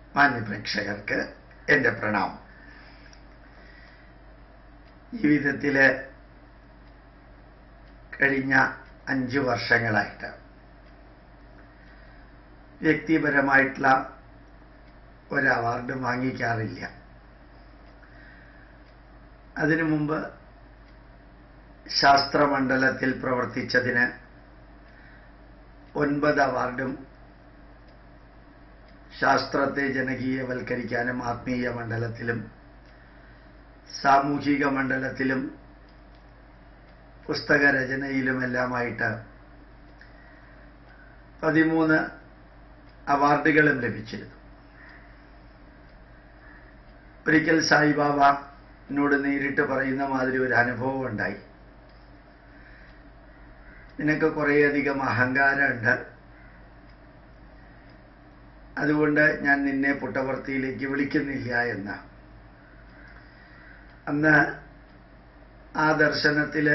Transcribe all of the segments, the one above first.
മാന്യപ്രേക്ഷകർക്ക് എൻ്റെ പ്രണാമം ജീവിതത്തില് കഴിഞ്ഞ അഞ്ച് വർഷങ്ങളായിട്ട് വ്യക്തിപരമായിട്ടുള്ള ഒരു അവാർഡ് വാങ്ങിക്കാറില്ല അതിനു മുമ്പ് ശാസ്ത്രമണ്ഡലത്തിൽ പ്രവർത്തിച്ചതിന് ഒൻപത് അവാർഡും ശാസ്ത്രത്തെ ജനകീയവൽക്കരിക്കാനും ആത്മീയ മണ്ഡലത്തിലും സാമൂഹിക മണ്ഡലത്തിലും പുസ്തകരചനയിലുമെല്ലാമായിട്ട് പതിമൂന്ന് അവാർഡുകളും ലഭിച്ചിരുന്നു ഒരിക്കൽ സായിബാബ എന്നോട് നേരിട്ട് പറയുന്ന മാതിരി ഒരു അനുഭവം ഉണ്ടായി നിനക്ക് കുറേയധികം അഹങ്കാരമുണ്ട് അതുകൊണ്ട് ഞാൻ നിന്നെ പുട്ടവർത്തിയിലേക്ക് വിളിക്കുന്നില്ല എന്ന് അന്ന് ആ ദർശനത്തില്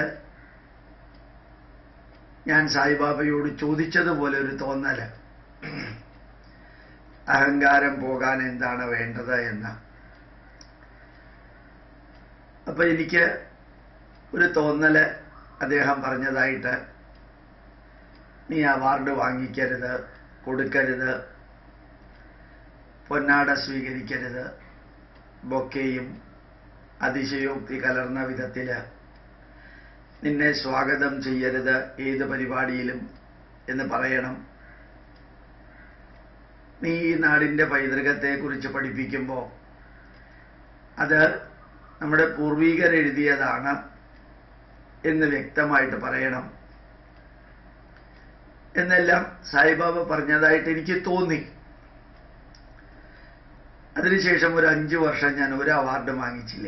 ഞാൻ സായിബാബയോട് ചോദിച്ചതുപോലെ ഒരു തോന്നല് അഹങ്കാരം പോകാൻ എന്താണ് വേണ്ടത് എന്ന് അപ്പൊ എനിക്ക് ഒരു തോന്നല് അദ്ദേഹം പറഞ്ഞതായിട്ട് നീ അവാർഡ് വാങ്ങിക്കരുത് കൊടുക്കരുത് പൊന്നാട സ്വീകരിക്കരുത് ബൊക്കെയും അതിശയോക്തി കലർന്ന വിധത്തില് നിന്നെ സ്വാഗതം ചെയ്യരുത് ഏത് പരിപാടിയിലും എന്ന് പറയണം നീ ഈ നാടിന്റെ പൈതൃകത്തെക്കുറിച്ച് പഠിപ്പിക്കുമ്പോൾ അത് നമ്മുടെ പൂർവീകരെഴുതിയതാണ് എന്ന് വ്യക്തമായിട്ട് പറയണം എന്നെല്ലാം സായിബാബ പറഞ്ഞതായിട്ട് എനിക്ക് തോന്നി അതിനുശേഷം ഒരു അഞ്ചു വർഷം ഞാൻ ഒരു അവാർഡ് വാങ്ങിച്ചില്ല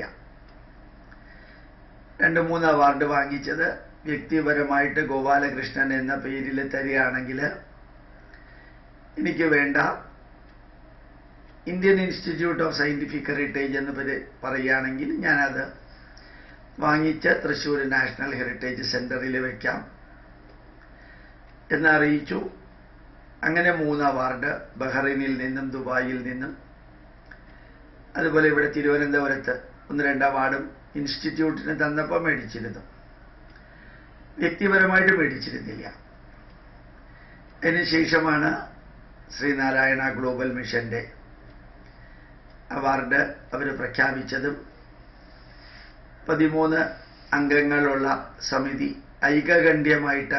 രണ്ട് മൂന്ന് അവാർഡ് വാങ്ങിച്ചത് വ്യക്തിപരമായിട്ട് ഗോപാലകൃഷ്ണൻ എന്ന പേരിൽ തരികയാണെങ്കിൽ എനിക്ക് വേണ്ട Indian institute of scientific heritage എന്ന് പേര് പറയുകയാണെങ്കിൽ ഞാനത് വാങ്ങിച്ച് തൃശ്ശൂർ നാഷണൽ ഹെറിറ്റേജ് സെന്ററിൽ വെക്കാം എന്നറിയിച്ചു അങ്ങനെ മൂന്ന് അവാർഡ് ബഹ്റൈനിൽ നിന്നും ദുബായിൽ നിന്നും അതുപോലെ ഇവിടെ തിരുവനന്തപുരത്ത് ഒന്ന് രണ്ട് അവാർഡും ഇൻസ്റ്റിറ്റ്യൂട്ടിന് തന്നപ്പോൾ മേടിച്ചിരുന്നു വ്യക്തിപരമായിട്ട് മേടിച്ചിരുന്നില്ല അതിനുശേഷമാണ് ശ്രീനാരായണ ഗ്ലോബൽ മിഷന്റെ അവാർഡ് അവർ പ്രഖ്യാപിച്ചതും പതിമൂന്ന് അംഗങ്ങളുള്ള സമിതി ഐകകണ്ഠ്യമായിട്ട്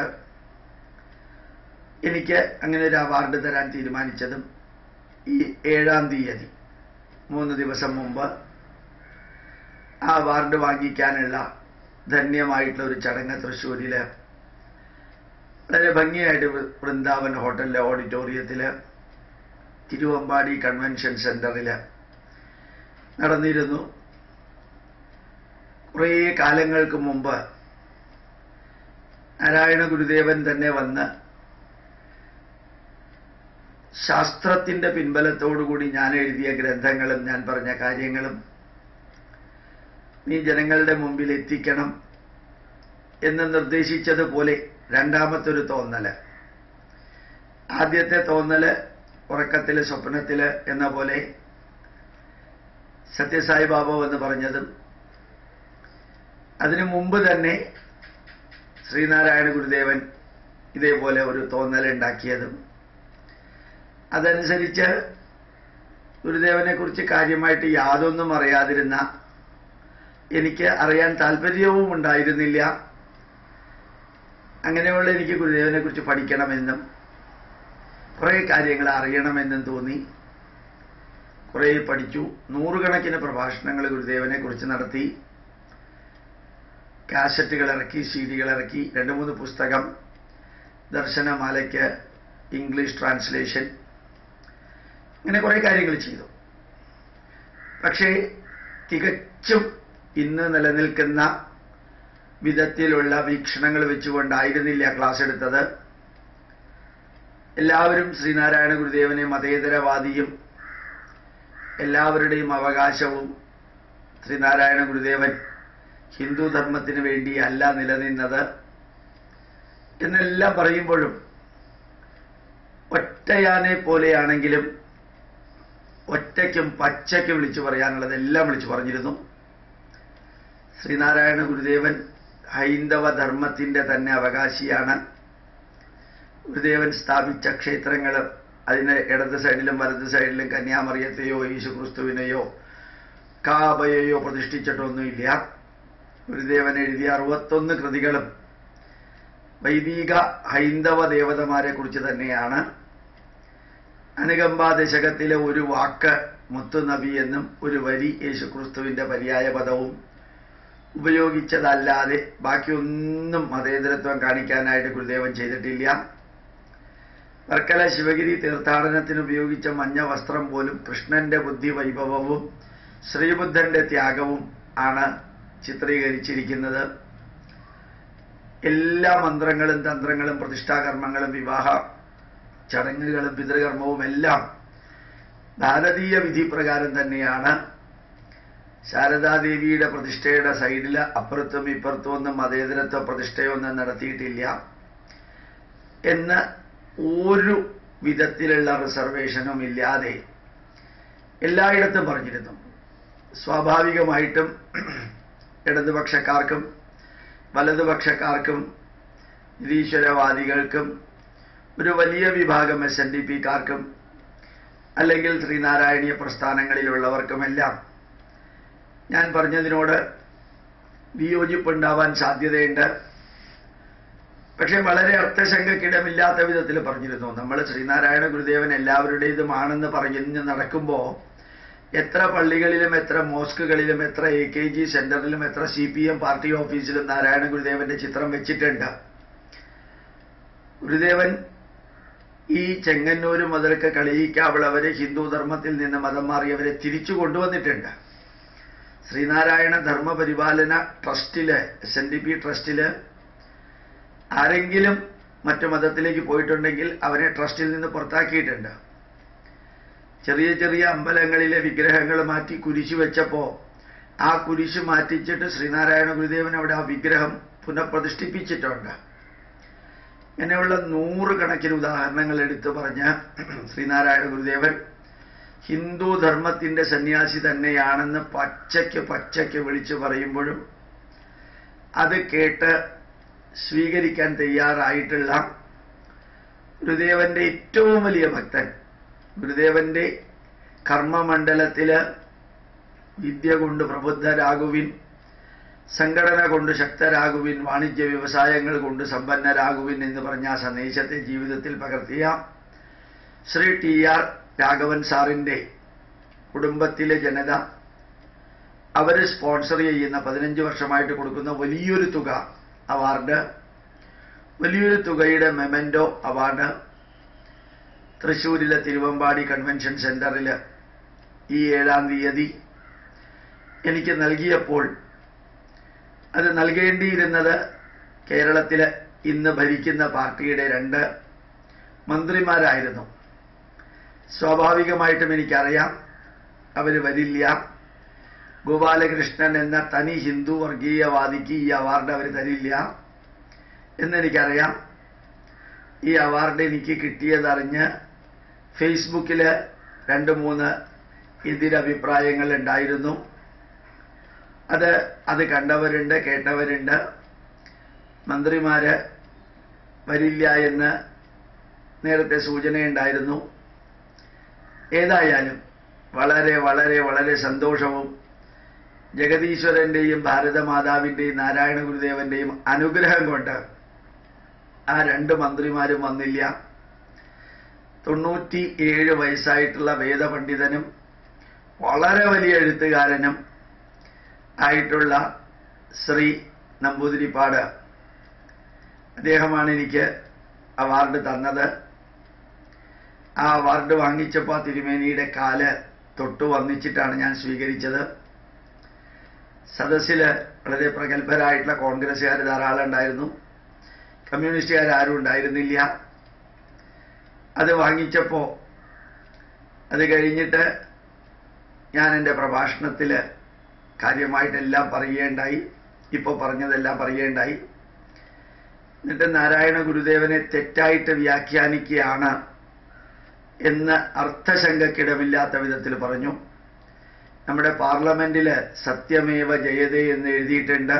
എനിക്ക് അങ്ങനെ ഒരു അവാർഡ് തരാൻ തീരുമാനിച്ചതും ഈ ഏഴാം തീയതി മൂന്ന് ദിവസം മുമ്പ് ആ അവാർഡ് വാങ്ങിക്കാനുള്ള ധന്യമായിട്ടുള്ള ഒരു ചടങ്ങ് തൃശ്ശൂരില് വളരെ ഭംഗിയായിട്ട് വൃന്ദാവൻ ഹോട്ടലിലെ ഓഡിറ്റോറിയത്തില് തിരുവമ്പാടി കൺവെൻഷൻ സെന്ററിൽ നടന്നിരുന്നു കുറേ കാലങ്ങൾക്ക് മുമ്പ് നാരായണ ഗുരുദേവൻ തന്നെ വന്ന് ശാസ്ത്രത്തിന്റെ പിൻബലത്തോടുകൂടി ഞാൻ എഴുതിയ ഗ്രന്ഥങ്ങളും ഞാൻ പറഞ്ഞ കാര്യങ്ങളും നീ ജനങ്ങളുടെ മുമ്പിൽ എത്തിക്കണം എന്ന് നിർദ്ദേശിച്ചതുപോലെ രണ്ടാമത്തൊരു തോന്നല് ആദ്യത്തെ തോന്നല് ഉറക്കത്തില് സ്വപ്നത്തില് എന്ന പോലെ സത്യസായി ബാബു എന്ന് പറഞ്ഞതും അതിനു മുമ്പ് തന്നെ ശ്രീനാരായണ ഗുരുദേവൻ ഇതേപോലെ ഒരു തോന്നലുണ്ടാക്കിയതും അതനുസരിച്ച് ഗുരുദേവനെ കുറിച്ച് കാര്യമായിട്ട് യാതൊന്നും അറിയാതിരുന്ന എനിക്ക് അറിയാൻ താല്പര്യവും ഉണ്ടായിരുന്നില്ല അങ്ങനെയുള്ള എനിക്ക് ഗുരുദേവനെ കുറിച്ച് പഠിക്കണമെന്നും കുറേ കാര്യങ്ങൾ അറിയണമെന്നും തോന്നി കുറേ പഠിച്ചു നൂറുകണക്കിന് പ്രഭാഷണങ്ങൾ ഗുരുദേവനെ കുറിച്ച് നടത്തി കാസറ്റുകൾ ഇറക്കി സീഡികൾ ഇറക്കി രണ്ട് മൂന്ന് പുസ്തകം ദർശനമാലയ്ക്ക് ഇംഗ്ലീഷ് ട്രാൻസ്ലേഷൻ ഇങ്ങനെ കുറേ കാര്യങ്ങൾ ചെയ്തു പക്ഷേ തികച്ചും ഇന്ന് നിലനിൽക്കുന്ന വിധത്തിലുള്ള വീക്ഷണങ്ങൾ വെച്ചുകൊണ്ടായിരുന്നില്ല ക്ലാസ് എടുത്തത് എല്ലാവരും ശ്രീനാരായണ ഗുരുദേവനെ മതേതരവാദിയും എല്ലാവരുടെയും അവകാശവും ശ്രീനാരായണ ഗുരുദേവൻ ഹിന്ദു ധർമ്മത്തിന് വേണ്ടിയല്ല നിലനിന്നത് എന്നെല്ലാം പറയുമ്പോഴും ഒറ്റയാനെ പോലെയാണെങ്കിലും ഒറ്റയ്ക്കും പച്ചയ്ക്കും വിളിച്ചു പറയാനുള്ളതെല്ലാം വിളിച്ചു പറഞ്ഞിരുന്നു ശ്രീനാരായണ ഗുരുദേവൻ ഹൈന്ദവ ധർമ്മത്തിന്റെ തന്നെ അവകാശിയാണ് ഗുരുദേവൻ സ്ഥാപിച്ച ക്ഷേത്രങ്ങൾ അതിന് ഇടത് സൈഡിലും വലത് സൈഡിലും കന്യാമറിയത്തെയോ യേശുക്രിസ്തുവിനെയോ കാബയെയോ പ്രതിഷ്ഠിച്ചിട്ടൊന്നുമില്ല ഗുരുദേവൻ എഴുതിയ അറുപത്തൊന്ന് കൃതികളും വൈദിക ഹൈന്ദവ ദേവതമാരെ കുറിച്ച് തന്നെയാണ് അനുകമ്പാ ദശകത്തിലെ ഒരു വാക്ക് മുത്തുനബി എന്നും ഒരു വരി യേശുക്രിസ്തുവിന്റെ പര്യായ പദവും ഉപയോഗിച്ചതല്ലാതെ ബാക്കിയൊന്നും മതേതരത്വം കാണിക്കാനായിട്ട് ഗുരുദേവൻ ചെയ്തിട്ടില്ല വർക്കല ശിവഗിരി തീർത്ഥാടനത്തിന് ഉപയോഗിച്ച മഞ്ഞ വസ്ത്രം പോലും കൃഷ്ണന്റെ ബുദ്ധി വൈഭവവും ശ്രീബുദ്ധന്റെ ത്യാഗവും ആണ് ചിത്രീകരിച്ചിരിക്കുന്നത് എല്ലാ മന്ത്രങ്ങളും തന്ത്രങ്ങളും പ്രതിഷ്ഠാകർമ്മങ്ങളും വിവാഹ ചടങ്ങുകളും പിതൃകർമ്മവും എല്ലാം ഭാരതീയ വിധി പ്രകാരം തന്നെയാണ് ശാരദാദേവിയുടെ പ്രതിഷ്ഠയുടെ സൈഡിൽ അപ്പുറത്തും ഇപ്പുറത്തും ഒന്നും മതേതരത്വ പ്രതിഷ്ഠയൊന്നും നടത്തിയിട്ടില്ല എന്ന് ഒരു വിധത്തിലുള്ള റിസർവേഷനും ഇല്ലാതെ എല്ലായിടത്തും പറഞ്ഞിരുന്നു സ്വാഭാവികമായിട്ടും ഇടതുപക്ഷക്കാർക്കും വലതുപക്ഷക്കാർക്കും നിരീശ്വരവാദികൾക്കും ഒരു വലിയ വിഭാഗം എസ് എൻ ഡി പിക്കാർക്കും അല്ലെങ്കിൽ ശ്രീനാരായണീയ പ്രസ്ഥാനങ്ങളിലുള്ളവർക്കുമെല്ലാം ഞാൻ പറഞ്ഞതിനോട് വിയോജിപ്പുണ്ടാവാൻ സാധ്യതയുണ്ട് പക്ഷെ വളരെ അർത്ഥശങ്കക്കിടമില്ലാത്ത വിധത്തിൽ പറഞ്ഞിരുന്നു നമ്മൾ ശ്രീനാരായണ ഗുരുദേവൻ എല്ലാവരുടേതുമാണെന്ന് പറഞ്ഞു നടക്കുമ്പോൾ എത്ര പള്ളികളിലും എത്ര മോസ്കുകളിലും എത്ര എ കെ ജി സെന്ററിലും എത്ര സി പി എം പാർട്ടി ഓഫീസിലും നാരായണ ഗുരുദേവന്റെ ചിത്രം വെച്ചിട്ടുണ്ട് ഗുരുദേവൻ ഈ ചെങ്ങന്നൂര് മുതൽക്ക് കളിയിക്കാവുള്ളവരെ ഹിന്ദു ധർമ്മത്തിൽ നിന്ന് മതം മാറിയവരെ തിരിച്ചു കൊണ്ടുവന്നിട്ടുണ്ട് ശ്രീനാരായണ ധർമ്മ പരിപാലന ട്രസ്റ്റില് എസ് എൻ ഡി പി ട്രസ്റ്റില് ആരെങ്കിലും മറ്റു മതത്തിലേക്ക് പോയിട്ടുണ്ടെങ്കിൽ അവനെ ട്രസ്റ്റിൽ നിന്ന് പുറത്താക്കിയിട്ടുണ്ട് ചെറിയ ചെറിയ അമ്പലങ്ങളിലെ വിഗ്രഹങ്ങൾ മാറ്റി കുരിശ് വെച്ചപ്പോ ആ കുരിശ് മാറ്റിച്ചിട്ട് ശ്രീനാരായണ ഗുരുദേവൻ അവിടെ ആ വിഗ്രഹം പുനഃപ്രതിഷ്ഠിപ്പിച്ചിട്ടുണ്ട് ഇങ്ങനെയുള്ള നൂറുകണക്കിന് ഉദാഹരണങ്ങൾ എടുത്തു പറഞ്ഞ ശ്രീനാരായണ ഗുരുദേവൻ ഹിന്ദു ധർമ്മത്തിന്റെ സന്യാസി തന്നെയാണെന്ന് പച്ചയ്ക്ക് പച്ചയ്ക്ക് വിളിച്ചു പറയുമ്പോഴും അത് കേട്ട് സ്വീകരിക്കാൻ തയ്യാറായിട്ടുള്ള ഗുരുദേവന്റെ ഏറ്റവും വലിയ ഭക്തൻ ഗുരുദേവന്റെ കർമ്മമണ്ഡലത്തില് വിദ്യ കൊണ്ട് പ്രബുദ്ധരാകുവിൻ സംഘടന കൊണ്ട് ശക്തരാകുവിൻ വാണിജ്യ വ്യവസായങ്ങൾ കൊണ്ട് സമ്പന്നരാകുവിൻ എന്ന് പറഞ്ഞ ആ സന്ദേശത്തെ ജീവിതത്തിൽ പകർത്തിയ ശ്രീ ടി ആർ രാഘവൻ സാറിന്റെ കുടുംബത്തിലെ ജനത അവര് സ്പോൺസർ ചെയ്യുന്ന പതിനഞ്ച് വർഷമായിട്ട് കൊടുക്കുന്ന വലിയൊരു തുക അവാർഡ് വലിയൊരു തുകയുടെ മെമൻഡോ അവാർഡ് തൃശ്ശൂരിലെ തിരുവമ്പാടി കൺവെൻഷൻ സെന്ററിൽ ഈ ഏഴാം തീയതി എനിക്ക് നൽകിയപ്പോൾ അത് നൽകേണ്ടിയിരുന്നത് കേരളത്തിലെ ഇന്ന് ഭരിക്കുന്ന പാർട്ടിയുടെ രണ്ട് മന്ത്രിമാരായിരുന്നു സ്വാഭാവികമായിട്ടും എനിക്കറിയാം അവർ വരില്ല ഗോപാലകൃഷ്ണൻ എന്ന തനി ഹിന്ദു വർഗീയവാദിക്ക് ഈ അവാർഡ് അവർ തരില്ല എന്നെനിക്കറിയാം ഈ അവാർഡ് എനിക്ക് കിട്ടിയതറിഞ്ഞ് ഫേസ്ബുക്കിൽ രണ്ട് മൂന്ന് എതിരഭിപ്രായങ്ങൾ ഉണ്ടായിരുന്നു അത് അത് കണ്ടവരുണ്ട് കേട്ടവരുണ്ട് മന്ത്രിമാര് വരില്ല എന്ന് നേരത്തെ സൂചനയുണ്ടായിരുന്നു ഏതായാലും വളരെ വളരെ വളരെ സന്തോഷവും ജഗതീശ്വരന്റെയും ഭാരതമാതാവിന്റെയും നാരായണ ഗുരുദേവന്റെയും അനുഗ്രഹം കൊണ്ട് ആ രണ്ട് മന്ത്രിമാരും വന്നില്ല തൊണ്ണൂറ്റി ഏഴ് വയസ്സായിട്ടുള്ള വേദപണ്ഡിതനും വളരെ വലിയ എഴുത്തുകാരനും ആയിട്ടുള്ള ശ്രീ നമ്പൂതിരിപ്പാട് അദ്ദേഹമാണ് എനിക്ക് അവാർഡ് തന്നത് ആ അവാർഡ് വാങ്ങിച്ചപ്പോൾ ആ തിരുമേനിയുടെ കാല് തൊട്ടു വന്നിച്ചിട്ടാണ് ഞാൻ സ്വീകരിച്ചത് സദസ്സില് വളരെ പ്രഗത്ഭരായിട്ടുള്ള കോൺഗ്രസ്സുകാർ ധാരാളം ഉണ്ടായിരുന്നു കമ്മ്യൂണിസ്റ്റുകാർ ആരും ഉണ്ടായിരുന്നില്ല അത് വാങ്ങിച്ചപ്പോൾ അത് കഴിഞ്ഞിട്ട് ഞാൻ എൻ്റെ പ്രഭാഷണത്തിൽ കാര്യമായിട്ടെല്ലാം പറയുകയുണ്ടായി ഇപ്പോൾ പറഞ്ഞതെല്ലാം പറയുകയുണ്ടായി എന്നിട്ട് നാരായണ ഗുരുദേവനെ തെറ്റായിട്ട് വ്യാഖ്യാനിക്കുകയാണ് എന്ന് അർത്ഥശങ്കക്കിടമില്ലാത്ത വിധത്തിൽ പറഞ്ഞു നമ്മുടെ പാർലമെന്റിൽ സത്യമേവ ജയതേ എന്ന് എഴുതിയിട്ടുണ്ട്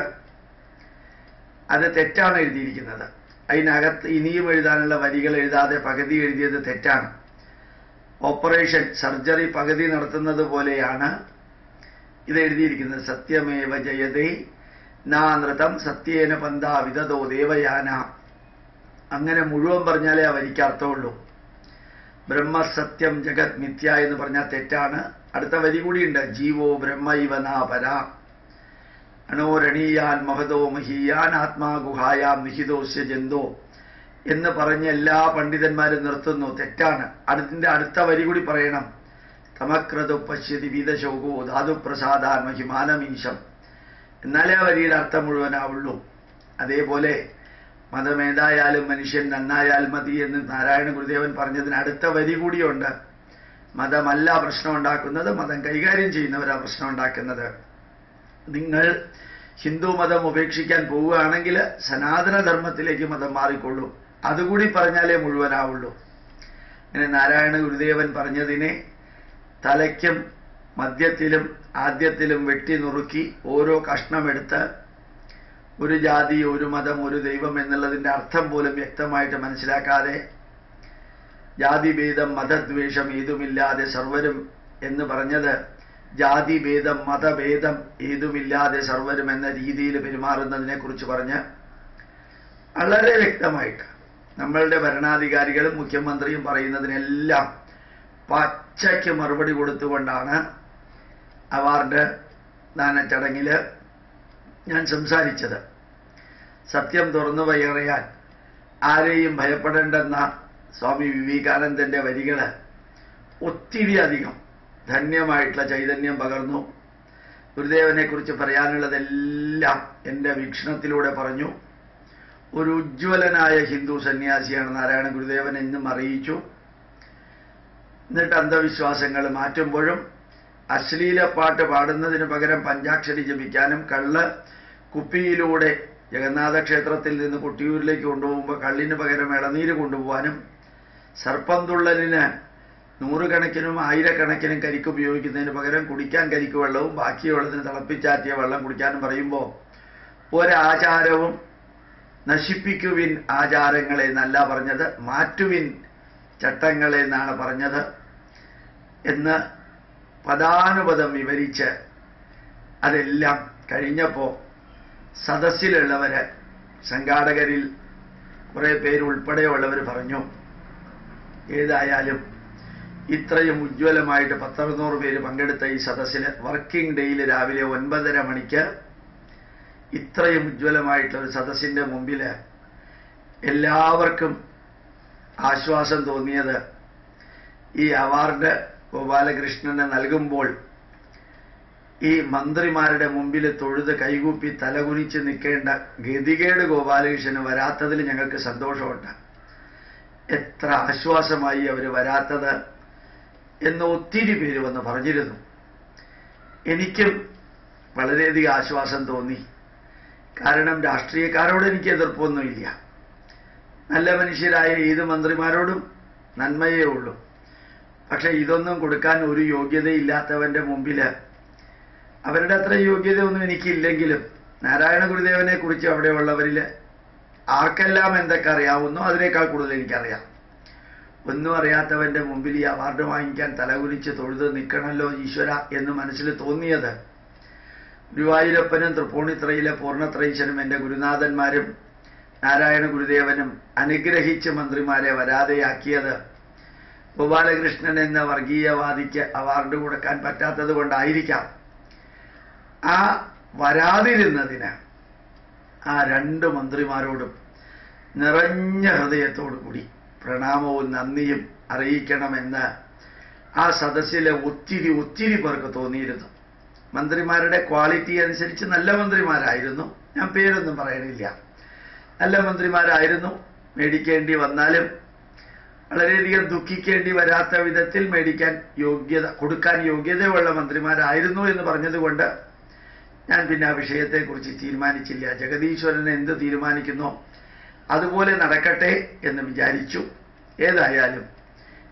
അത് തെറ്റാണ് എഴുതിയിരിക്കുന്നത് അതിനകത്ത് ഇനിയും എഴുതാനുള്ള വരികൾ എഴുതാതെ പകുതി എഴുതിയത് തെറ്റാണ് ഓപ്പറേഷൻ സർജറി പകുതി നടത്തുന്നത് പോലെയാണ് ഇത് എഴുതിയിരിക്കുന്നത് സത്യമേവ ജയതേ നാ നൃതം സത്യേന പന്താ വിതതോ ദേവയാന അങ്ങനെ മുഴുവൻ പറഞ്ഞാലേ ആ വരിക്ക് അർത്ഥമുള്ളൂ ബ്രഹ്മസത്യം ജഗത് മിഥ്യ എന്ന് പറഞ്ഞാൽ തെറ്റാണ് അടുത്ത വരി കൂടിയുണ്ട് ജീവോ ബ്രഹ്മ ഇവ നാപര അണോരണീയാൻ മഹതോ മഹീയാൻ ആത്മാ ഗുഹായാം നിഹിതോസ്യ ജന്തോ എന്ന് പറഞ്ഞ് എല്ലാ പണ്ഡിതന്മാരും നിർത്തുന്നു തെറ്റാണ് അടുത്തിന്റെ അടുത്ത വരി കൂടി പറയണം തമക്രതു പശ്യതി വീതശോകോ ധാതുപ്രസാദാൻ മഹിമാനമീശം എന്നാലേ ആ വരിയുടെ അർത്ഥം മുഴുവനാവുള്ളൂ അതേപോലെ മതമേതായാലും മനുഷ്യൻ നന്നായാൽ മതി എന്ന് നാരായണ ഗുരുദേവൻ പറഞ്ഞതിന് അടുത്ത വരി കൂടിയുണ്ട് മതമല്ല പ്രശ്നം ഉണ്ടാക്കുന്നത് മതം കൈകാര്യം ചെയ്യുന്നവരാ പ്രശ്നം ഉണ്ടാക്കുന്നത് നിങ്ങൾ ഹിന്ദു മതം ഉപേക്ഷിക്കാൻ പോവുകയാണെങ്കിൽ സനാതനധർമ്മത്തിലേക്ക് മതം മാറിക്കൊള്ളൂ അതുകൂടി പറഞ്ഞാലേ മുഴുവനാവുള്ളൂ അങ്ങനെ നാരായണ ഗുരുദേവൻ പറഞ്ഞതിനെ തലയ്ക്കും മദ്യത്തിലും ആദ്യത്തിലും വെട്ടി നുറുക്കി ഓരോ കഷ്ണമെടുത്ത് ഒരു ജാതി ഒരു മതം ഒരു ദൈവം എന്നുള്ളതിന്റെ അർത്ഥം പോലും വ്യക്തമായിട്ട് മനസ്സിലാക്കാതെ ജാതിഭേദം മതദ്വേഷം ഏതുമില്ലാതെ സർവരും എന്ന് പറഞ്ഞത് ജാതിഭേദം മതഭേദം ഏതുമില്ലാതെ സർവരും എന്ന രീതിയിൽ പെരുമാറുന്നതിനെ കുറിച്ച് പറഞ്ഞ് വളരെ വ്യക്തമായിട്ട് നമ്മളുടെ ഭരണാധികാരികളും മുഖ്യമന്ത്രിയും പറയുന്നതിനെല്ലാം പച്ചയ്ക്ക് മറുപടി കൊടുത്തുകൊണ്ടാണ് അവാർഡ് ദാന ചടങ്ങിൽ ഞാൻ സംസാരിച്ചത് സത്യം തുറന്നു പറയാൻ ആരെയും ഭയപ്പെടേണ്ടെന്ന സ്വാമി വിവേകാനന്ദന്റെ വരികൾ ഒത്തിരി അധികം ധന്യമായിട്ടുള്ള ചൈതന്യം പകർന്നു ഗുരുദേവനെ കുറിച്ച് പറയാനുള്ളതെല്ലാം എൻ്റെ വീക്ഷണത്തിലൂടെ പറഞ്ഞു ഒരു ഉജ്ജ്വലനായ ഹിന്ദു സന്യാസിയാണ് നാരായണ ഗുരുദേവൻ എന്നും അറിയിച്ചു എന്നിട്ട് അന്ധവിശ്വാസങ്ങൾ മാറ്റുമ്പോഴും അശ്ലീല പാട്ട് പാടുന്നതിന് പകരം പഞ്ചാക്ഷരി ജപിക്കാനും കള്ള് കുപ്പിയിലൂടെ ജഗന്നാഥ ക്ഷേത്രത്തിൽ നിന്ന് കൊട്ടിയൂരിലേക്ക് കൊണ്ടുപോകുമ്പോൾ കള്ളിന് പകരം ഇളനീര് കൊണ്ടുപോകാനും സർപ്പം തുള്ളലിന് നൂറുകണക്കിനും ആയിരക്കണക്കിനും കരിക്ക് ഉപയോഗിക്കുന്നതിന് പകരം കുടിക്കാൻ കരിക്ക് വെള്ളവും ബാക്കി വെള്ളത്തിന് തിളപ്പിച്ചാറ്റിയ വെള്ളം കുടിക്കാനും പറയുമ്പോൾ ഒരാചാരവും നശിപ്പിക്കുവിൻ ആചാരങ്ങളെ എന്നല്ല പറഞ്ഞത് മാറ്റുവിൻ ചട്ടങ്ങളെ എന്നാണ് പറഞ്ഞത് എന്ന് പദാനുപദം വിവരിച്ച് അതെല്ലാം കഴിഞ്ഞപ്പോൾ സദസ്സിലുള്ളവര് സംഘാടകരിൽ കുറെ പേര് ഉൾപ്പെടെയുള്ളവർ പറഞ്ഞു ഏതായാലും ഇത്രയും ഉജ്ജ്വലമായിട്ട് പത്തറുന്നൂറ് പേര് പങ്കെടുത്ത ഈ സദസ്സിൽ വർക്കിംഗ് ഡേയിൽ രാവിലെ ഒൻപതര മണിക്ക് ഇത്രയും ഉജ്ജ്വലമായിട്ടുള്ള ഒരു സദസ്സിന്റെ മുമ്പിൽ എല്ലാവർക്കും ആശ്വാസം തോന്നിയത് ഈ അവാർഡ് ഗോപാലകൃഷ്ണന് നൽകുമ്പോൾ ഈ മന്ത്രിമാരുടെ മുമ്പിൽ തൊഴുത് കൈകൂപ്പി തലകുനിച്ച് നിൽക്കേണ്ട ഗതികേട് ഗോപാലകൃഷ്ണന് വരാത്തതിൽ ഞങ്ങൾക്ക് സന്തോഷമുണ്ട് എത്ര ആശ്വാസമായി അവർ വരാത്തത് എന്ന് ഒത്തിരി പേര് വന്ന് പറഞ്ഞിരുന്നു എനിക്കും വളരെയധികം ആശ്വാസം തോന്നി കാരണം രാഷ്ട്രീയക്കാരോട് എനിക്ക് എതിർപ്പൊന്നുമില്ല നല്ല മനുഷ്യരായ ഏത് മന്ത്രിമാരോടും നന്മയേ ഉള്ളൂ പക്ഷെ ഇതൊന്നും കൊടുക്കാൻ ഒരു യോഗ്യതയില്ലാത്തവന്റെ മുമ്പിൽ അവരുടെ അത്ര യോഗ്യതയൊന്നും എനിക്കില്ലെങ്കിലും നാരായണ ഗുരുദേവനെ കുറിച്ച് അവിടെയുള്ളവരിൽ ആർക്കെല്ലാം എന്തൊക്കെ അറിയാവുന്നോ അതിനേക്കാൾ കൂടുതൽ എനിക്കറിയാം ഒന്നും അറിയാത്തവന്റെ മുമ്പിൽ ഈ അവാർഡ് വാങ്ങിക്കാൻ തലകുലിച്ച് തൊഴുത് നിൽക്കണമല്ലോ ഈശ്വര എന്ന് മനസ്സിൽ തോന്നിയത് ഗുരുവായൂരപ്പനും തൃപ്പൂണിത്രയിലെ പൂർണ്ണത്രയീശനും എൻ്റെ ഗുരുനാഥന്മാരും നാരായണ ഗുരുദേവനും അനുഗ്രഹിച്ച് മന്ത്രിമാരെ വരാതെയാക്കിയത് ഗോപാലകൃഷ്ണൻ എന്ന വർഗീയവാദിക്ക് അവാർഡ് കൊടുക്കാൻ പറ്റാത്തത് കൊണ്ടായിരിക്കാം ആ വരാതിരുന്നതിന് ആ രണ്ട് മന്ത്രിമാരോടും നിറഞ്ഞ ഹൃദയത്തോടു കൂടി പ്രണാമവും നന്ദിയും അറിയിക്കണമെന്ന് ആ സദസ്സിലെ ഒത്തിരി ഒത്തിരി പേർക്ക് തോന്നിയിരുന്നു മന്ത്രിമാരുടെ ക്വാളിറ്റി അനുസരിച്ച് നല്ല മന്ത്രിമാരായിരുന്നു ഞാൻ പേരൊന്നും പറയണില്ല നല്ല മന്ത്രിമാരായിരുന്നു മേടിക്കേണ്ടി വന്നാലും വളരെയധികം ദുഃഖിക്കേണ്ടി വരാത്ത വിധത്തിൽ മേടിക്കാൻ യോഗ്യത കൊടുക്കാൻ യോഗ്യതയുള്ള മന്ത്രിമാരായിരുന്നു എന്ന് പറഞ്ഞതുകൊണ്ട് ഞാൻ പിന്നെ ആ വിഷയത്തെക്കുറിച്ച് തീരുമാനിച്ചില്ല ജഗദീശ്വരൻ എന്ത് തീരുമാനിക്കുന്നോ അതുപോലെ നടക്കട്ടെ എന്ന് വിചാരിച്ചു ഏതായാലും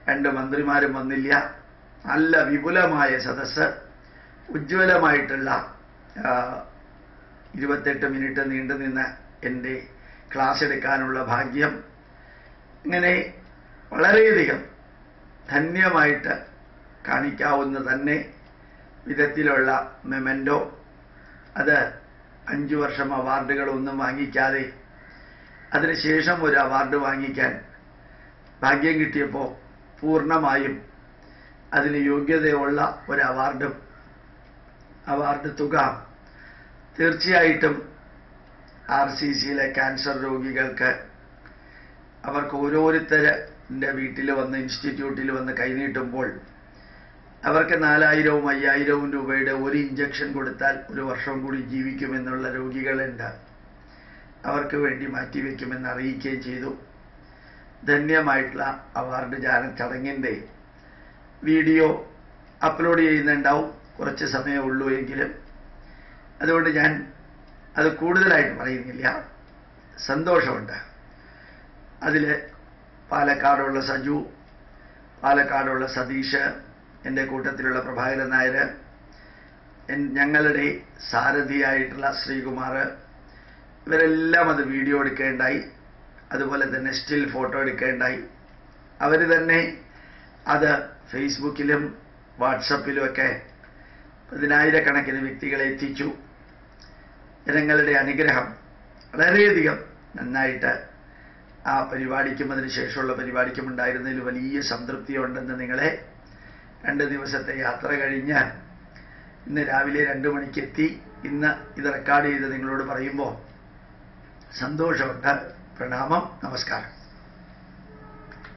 രണ്ട് മന്ത്രിമാരും വന്നില്ല നല്ല വിപുലമായ സദസ്സ് ഉജ്ജ്വലമായിട്ടുള്ള ആ, ഇരുപത്തെട്ട് മിനിറ്റ് നീണ്ടു നിന്ന എൻ്റെ ക്ലാസ് എടുക്കാനുള്ള ഭാഗ്യം ഇങ്ങനെ വളരെയധികം ധന്യമായിട്ട് കാണിക്കാവുന്ന തന്നെ വിധത്തിലുള്ള മെമെൻഡോ അത് അഞ്ചു വർഷം അവാർഡുകളൊന്നും വാങ്ങിക്കാതെ അതിനുശേഷം ഒരു അവാർഡ് വാങ്ങിക്കാൻ ഭാഗ്യം കിട്ടിയപ്പോൾ പൂർണ്ണമായും അതിന് യോഗ്യതയുള്ള ഒരു അവാർഡും അവാർഡ് തുക തീർച്ചയായിട്ടും ആർ സി സിയിലെ ക്യാൻസർ രോഗികൾക്ക് അവർക്ക് ഓരോരുത്തരുടെ വീട്ടിൽ വന്ന് ഇൻസ്റ്റിറ്റ്യൂട്ടിൽ വന്ന് കൈനീട്ടുമ്പോൾ അവർക്ക് നാലായിരവും അയ്യായിരവും രൂപയുടെ ഒരു ഇഞ്ചക്ഷൻ കൊടുത്താൽ ഒരു വർഷം കൂടി ജീവിക്കുമെന്നുള്ള രോഗികളുണ്ട് അവർക്ക് വേണ്ടി മാറ്റിവെക്കുമെന്ന് അറിയിക്കുകയും ചെയ്തു ധന്യമായിട്ടുള്ള അവാർഡ് ജാന ചടങ്ങിൻ്റെ വീഡിയോ അപ്ലോഡ് ചെയ്യുന്നുണ്ടാവും കുറച്ച് സമയമേ ഉള്ളൂ എങ്കിലും അതുകൊണ്ട് ഞാൻ അത് കൂടുതലായിട്ട് പറയുന്നില്ല സന്തോഷമുണ്ട് അതിൽ പാലക്കാടുള്ള സജു പാലക്കാടുള്ള സതീഷ് എൻ്റെ കൂട്ടത്തിലുള്ള പ്രഭാകരൻ നായർ എൻ- ഞങ്ങളുടെ സാരഥിയായിട്ടുള്ള ശ്രീകുമാർ ഇവരെല്ലാം അത് വീഡിയോ എടുക്കേണ്ടായി അതുപോലെ തന്നെ സ്റ്റിൽ ഫോട്ടോ എടുക്കേണ്ടായി അവർ തന്നെ അത് ഫേസ്ബുക്കിലും വാട്സപ്പിലുമൊക്കെ പതിനായിരക്കണക്കിന് വ്യക്തികളെ എത്തിച്ചു ജനങ്ങളുടെ അനുഗ്രഹം വളരെയധികം നന്നായിട്ട് ആ പരിപാടിക്കും അതിന് ശേഷമുള്ള പരിപാടിക്കും ഉണ്ടായിരുന്നതിൽ വലിയ സംതൃപ്തിയുണ്ടെന്ന് നിങ്ങളെ രണ്ട് ദിവസത്തെ യാത്ര കഴിഞ്ഞ് ഇന്ന് രാവിലെ രണ്ട് മണിക്ക് എത്തി ഇന്ന് ഇത് റെക്കോർഡ് ചെയ്ത് നിങ്ങളോട് പറയുമ്പോൾ സന്തോഷമുണ്ട് പ്രണാമം നമസ്കാരം